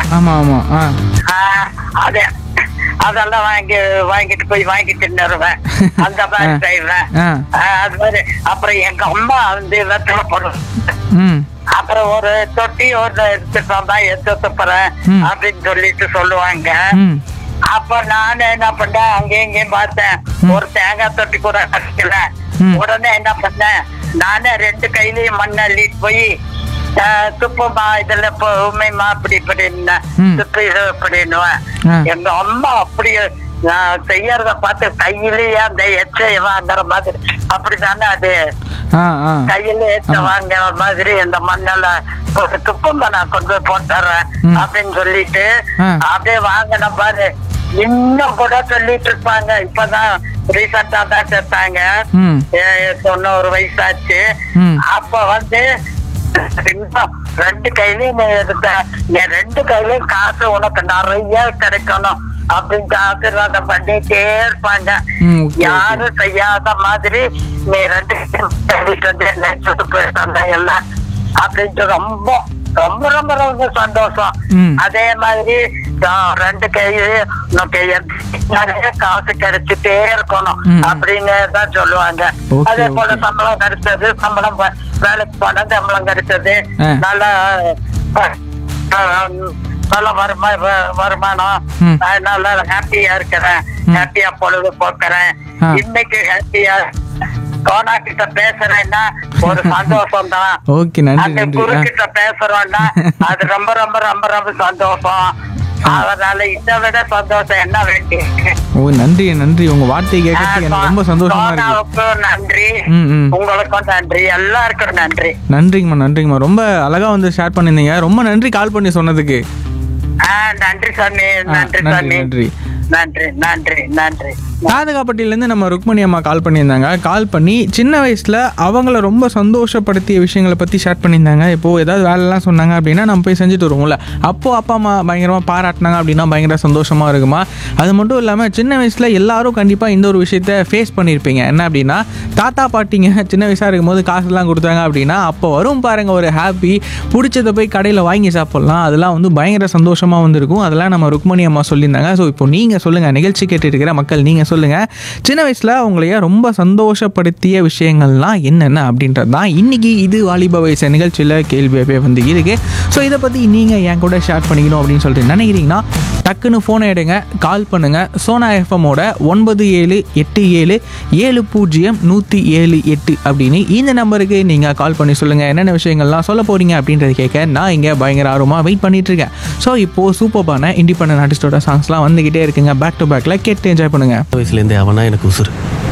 ஆமா ஆமா ஆ ஆஹ் அது அதெல்லாம் வாங்கி வாங்கிட்டு போய் வாங்கிட்டு நிறுவேன் அந்த மாதிரி ஆ. செய்வேன் ஆ ஆஹ் அது மாதிரி அப்புறம் எங்க அம்மா வந்து வெத்தலை போடுவோம் ம் அப்புறம் ஒரு தொட்டி ஒரு எடுத்துட்டு வந்தா எந்த துப்புறேன் ம். அப்படின்னு சொல்லிட்டு சொல்லுவாங்க ம் அப்ப நானு என்ன பண்ணேன் அங்கேயும் இங்கேயும் பார்த்தேன் ஒரு தேங்காய் தொட்டி கூட கிடைக்கல ம். உடனே என்ன பண்ணேன் நானே ரெண்டு கையிலயும் மண் அள்ளிட்டு போய் ஆஹ், துப்புமா இதுல இப்போ உண்மைமா அப்படி இப்படின்னு ம். துப்பு இது அப்படின்னுவேன் ஆ. எங்க அம்மா அப்படியே நான் செய்யறத பார்த்து கையிலேயே அந்த எச்சை வாங்குற மாதிரி அப்படிதானே அது ஆ ஆ கையில ஏற்ற வாங்குற மாதிரி இந்த மண்ணெல்ல ஒரு துப்பம்ப நான் கொண்டு போய் போட்டுறேன் ம். அப்படின்னு சொல்லிட்டு ஆ. அப்படியே வாங்கின பாரு இன்னும் கூட சொல்லிட்டு இருப்பாங்க இப்பதான் ரீசெண்டா தான் செத்தாங்க ம் ஏ- தொண்ணூறு வயசாச்சு ம். அப்ப வந்து இன்னும் ரெண்டு கையிலயும் நீ எடுத்த நீ ரெண்டு கையிலயும் காசு உனக்கு நிறைய கிடைக்கணும் அப்படின்னு ஆசீர்வாதம் பண்ணிட்டே இருப்பாங்க ம், okay, யாரும் செய்யாத மாதிரி நீ ரெண்டு கையிலும் வந்து நினைச்சிட்டு போயிட்டு எல்லாம் அப்படின்ட்டு ரொம்ப ரொம்ப ரொம்ப ரொம்ப சந்தோஷம் ம். அதே மாதிரி ஆஹ், ரெண்டு கையில உனக்கு எந்த- நிறைய காசு கிடைச்சிட்டே இருக்கணும் ம். அப்படின்னு தான் சொல்லுவாங்க Okay, அதே போல okay. சம்பளம் கிடைச்சது சம்பளம் ப- வேலைக்கு போன சம்பளம் கிடைச்சது ஆ. நல்ல அஹ், அஹ், நல்ல வருமா வ- வருமானம் ம். நான் நல்லா ஹாப்பியா இருக்கிறேன் ம். ஹாப்பியா பொழுது போக்குறேன் ஆ. இன்னைக்கு ஹாப்பியா சோனா கிட்ட பேசுறேன்னா ஒரு சந்தோஷம் தான் ஓகே நன்றி அந்த நன்றி குரு ஆ கிட்ட பேசுறோம்னா அது ரொம்ப ரொம்ப ரொம்ப ரொம்ப சந்தோஷம் அதனால இதை விட சந்தோஷம் என்ன வேண்டி ஓ நன்றி நன்றி உங்க வார்த்தை கேட்கறதுக்கு எனக்கு ரொம்ப சந்தோஷமா இருக்கு சோனாவுக்கும் நன்றி ம் ம் உங்களுக்கும் நன்றி எல்லாருக்கும் நன்றி நன்றிங்கம்மா நன்றிங்கம்மா ரொம்ப அழகா வந்து ஷேர் பண்ணியிருந்தீங்க ரொம்ப நன்றி கால் பண்ணி சொன்னதுக்கு ஆஹ் நன்றி சாமி ஆ, நன்றி நன்றி சாமி நன்றி நன்றி நன்றி நன்றி ராதகாப்பட்டியிலேருந்து நம்ம ருக்மணி அம்மா கால் பண்ணியிருந்தாங்க கால் பண்ணி சின்ன வயசில் அவங்கள ரொம்ப சந்தோஷப்படுத்திய விஷயங்களை பற்றி ஷேர் பண்ணியிருந்தாங்க இப்போது ஏதாவது வேலைலாம் சொன்னாங்க அப்படின்னா நம்ம போய் செஞ்சுட்டு வருவோம்ல அப்போது அப்பா அம்மா பயங்கரமாக பாராட்டினாங்க அப்படின்னா பயங்கர சந்தோஷமாக இருக்குமா அது மட்டும் இல்லாமல் சின்ன வயசில் எல்லாரும் கண்டிப்பாக இந்த ஒரு விஷயத்த ஃபேஸ் பண்ணியிருப்பீங்க என்ன அப்படின்னா தாத்தா பாட்டிங்க சின்ன வயசாக இருக்கும்போது காசுலாம் கொடுத்தாங்க அப்படின்னா அப்போ வரும் பாருங்க ஒரு ஹாப்பி பிடிச்சதை போய் கடையில் வாங்கி சாப்பிட்லாம் அதெல்லாம் வந்து பயங்கர சந்தோஷமாக வந்திருக்கும் அதெல்லாம் நம்ம ருக்மணி அம்மா சொல்லியிருந்தாங்க ஸோ இப்போ நீங்கள் சொல்லுங்கள் நிகழ்ச்சி கேட்டுட்டு இருக்கிற மக்கள் நீங்கள் சொல்லுங்கள் சின்ன வயசில் உங்களைய ரொம்ப சந்தோஷப்படுத்திய விஷயங்கள்லாம் என்னென்ன அப்படின்றது தான் இன்றைக்கி இது வாலிப வயசு நிகழ்ச்சியில் கேள்வியாகவே வந்து இருக்கு ஸோ இதை பற்றி நீங்கள் என் கூட ஷேர் பண்ணிக்கணும் அப்படின்னு சொல்லிட்டு நினைக்கிறீங்கன்னா டக்குன்னு ஃபோனை எடுங்க கால் பண்ணுங்கள் சோனா எஃப்எம்மோட ஒன்பது ஏழு எட்டு ஏழு ஏழு பூஜ்ஜியம் நூற்றி ஏழு எட்டு அப்படின்னு இந்த நம்பருக்கு நீங்கள் கால் பண்ணி சொல்லுங்கள் என்னென்ன விஷயங்கள்லாம் சொல்ல போகிறீங்க அப்படின்றத கேட்க நான் இங்கே பயங்கர ஆர்வமாக வெயிட் பண்ணிட்டு இருக்கேன் ஸோ இப்போது சூப்பர்பான இண்டிபெண்டன்ட் ஆர்டிஸ்டோட சாங்ஸ்லாம் வந்துக்கிட்டே இருக்குங்க பேக் டு பேக்கில் கேட்டு என்ஜாய் பண்ணுங்கள் வயசுலேருந்தே அவனா எனக்கு உசுறு